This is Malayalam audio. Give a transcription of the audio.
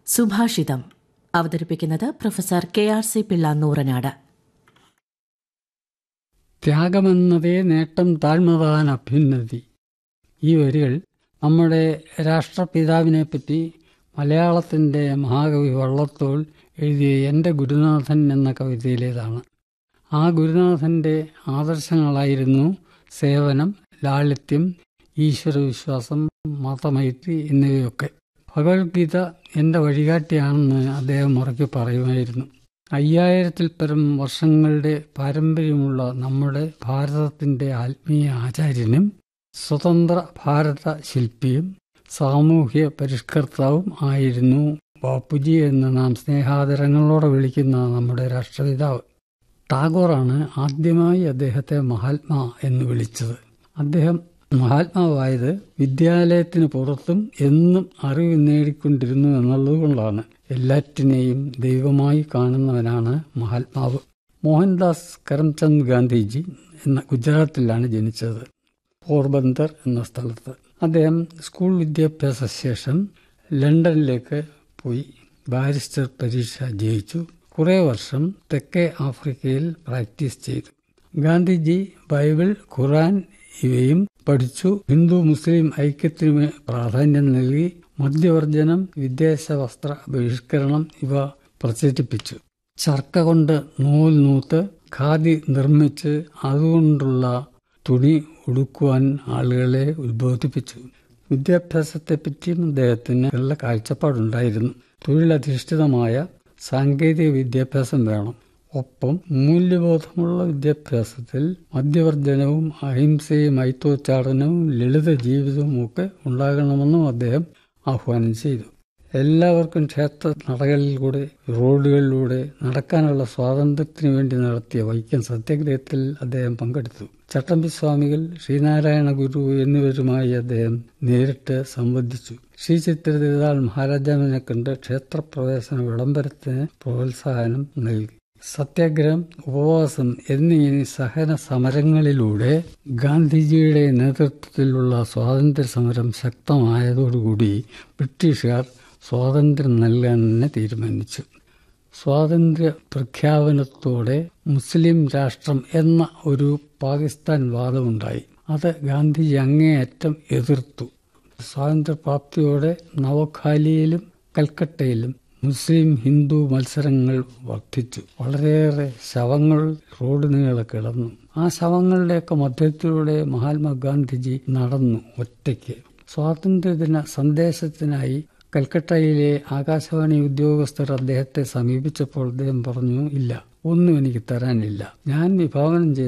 സുഭാഷിതം അവതരിപ്പിക്കുന്നത് professor K R C Pillai Nooranad ത്യാഗമെന്നതേ നേട്ടം താഴ്മതാൻ അഭ്യുന്നതി ഈ വരികൾ നമ്മുടെ രാഷ്ട്രപിതാവിനെപ്പറ്റി മലയാളത്തിൻ്റെ മഹാകവി വള്ളത്തോൾ എഴുതിയ എൻ്റെ ഗുരുനാഥൻ എന്ന കവിതയിലേതാണ് ആ ഗുരുനാഥൻ്റെ ആദർശങ്ങളായിരുന്നു സേവനം ലാളിത്യം ഈശ്വരവിശ്വാസം മതമൈത്രി എന്നിവയൊക്കെ ഭഗവത്ഗീത എൻ്റെ വഴികാട്ടിയാണെന്ന് അദ്ദേഹം ഉറക്കെ പറയുമായിരുന്നു അയ്യായിരത്തിൽ പരം വർഷങ്ങളുടെ പാരമ്പര്യമുള്ള നമ്മുടെ ഭാരതത്തിൻ്റെ ആത്മീയ ആചാര്യനും സ്വതന്ത്ര ഭാരത ശില്പിയും സാമൂഹ്യ പരിഷ്കർത്താവും ആയിരുന്നു ബാപ്പുജി എന്ന് നാം സ്നേഹാദരങ്ങളോടെ വിളിക്കുന്ന നമ്മുടെ രാഷ്ട്രപിതാവ് ടാഗോറാണ് ആദ്യമായി അദ്ദേഹത്തെ മഹാത്മാ എന്ന് വിളിച്ചത് അദ്ദേഹം മഹാത്മാവായത് വിദ്യാലയത്തിന് പുറത്തും എന്നും അറിവ് നേടിക്കൊണ്ടിരുന്നു എന്നുള്ളതുകൊണ്ടാണ് എല്ലാറ്റിനെയും ദൈവമായി കാണുന്നവനാണ് മഹാത്മാവ് മോഹൻദാസ് കരംചന്ദ് ഗാന്ധിജി എന്ന ഗുജറാത്തിലാണ് ജനിച്ചത് പോർബന്ദർ എന്ന സ്ഥലത്ത് അദ്ദേഹം സ്കൂൾ വിദ്യാഭ്യാസ ശേഷം ലണ്ടനിലേക്ക് പോയി ബാരിസ്റ്റർ പരീക്ഷ ജയിച്ചു കുറേ വർഷം തെക്കേ ആഫ്രിക്കയിൽ പ്രാക്ടീസ് ചെയ്തു ഗാന്ധിജി ബൈബിൾ ഖുറാൻ ഇവയും പഠിച്ചു ഹിന്ദു മുസ്ലിം ഐക്യത്തിന് പ്രാധാന്യം നൽകി മദ്യവർജനം വിദേശ വസ്ത്ര ബഹിഷ്കരണം ഇവ പ്രചരിപ്പിച്ചു ചർക്ക കൊണ്ട് നൂൽ നൂത്ത് ഖാദി നിർമ്മിച്ച് അതുകൊണ്ടുള്ള തുണി ഉടുക്കുവാൻ ആളുകളെ ഉത്ബോധിപ്പിച്ചു വിദ്യാഭ്യാസത്തെപ്പറ്റിയും അദ്ദേഹത്തിന് നല്ല കാഴ്ചപ്പാടുണ്ടായിരുന്നു തൊഴിലധിഷ്ഠിതമായ സാങ്കേതിക വിദ്യാഭ്യാസം വേണം ഒപ്പം മൂല്യബോധമുള്ള വിദ്യാഭ്യാസത്തിൽ മദ്യവർജനവും അഹിംസയും ഐത്തോച്ചാടനവും ലളിത ജീവിതവും ഒക്കെ ഉണ്ടാകണമെന്നും അദ്ദേഹം ആഹ്വാനം ചെയ്തു എല്ലാവർക്കും ക്ഷേത്ര നടകളിലൂടെ റോഡുകളിലൂടെ നടക്കാനുള്ള സ്വാതന്ത്ര്യത്തിനു വേണ്ടി നടത്തിയ വൈക്കം സത്യാഗ്രഹത്തിൽ അദ്ദേഹം പങ്കെടുത്തു ചട്ടമ്പി സ്വാമികൾ ശ്രീനാരായണ ഗുരു എന്നിവരുമായി അദ്ദേഹം നേരിട്ട് സംവദിച്ചു ശ്രീ ചിത്രതിരുതാൾ മഹാരാജാവിനെ കണ്ട് ക്ഷേത്രപ്രവേശന വിളംബരത്തിന് പ്രോത്സാഹനം നൽകി സത്യാഗ്രഹം ഉപവാസം എന്നീ സഹന സമരങ്ങളിലൂടെ ഗാന്ധിജിയുടെ നേതൃത്വത്തിലുള്ള സ്വാതന്ത്ര്യ സമരം ശക്തമായതോടുകൂടി ബ്രിട്ടീഷുകാർ സ്വാതന്ത്ര്യം നൽകാൻ തന്നെ തീരുമാനിച്ചു സ്വാതന്ത്ര്യ പ്രഖ്യാപനത്തോടെ മുസ്ലിം രാഷ്ട്രം എന്ന ഒരു പാകിസ്ഥാൻ വാദമുണ്ടായി അത് ഗാന്ധിജി അങ്ങേയറ്റം എതിർത്തു സ്വാതന്ത്ര്യപ്രാപ്തിയോടെ നവഖാലിയിലും കൽക്കട്ടയിലും മുസ്ലിം ഹിന്ദു മത്സരങ്ങൾ വർദ്ധിച്ചു വളരെയേറെ ശവങ്ങൾ റോഡ് നീളെ കിടന്നു ആ ശവങ്ങളുടെയൊക്കെ മധ്യത്തിലൂടെ മഹാത്മാഗാന്ധിജി നടന്നു ഒറ്റയ്ക്ക് സ്വാതന്ത്ര്യദിന സന്ദേശത്തിനായി കൽക്കട്ടയിലെ ആകാശവാണി ഉദ്യോഗസ്ഥർ അദ്ദേഹത്തെ സമീപിച്ചപ്പോൾ അദ്ദേഹം പറഞ്ഞു ഇല്ല ഒന്നും എനിക്ക് തരാനില്ല ഞാൻ വിഭാവനം ചെയ്ത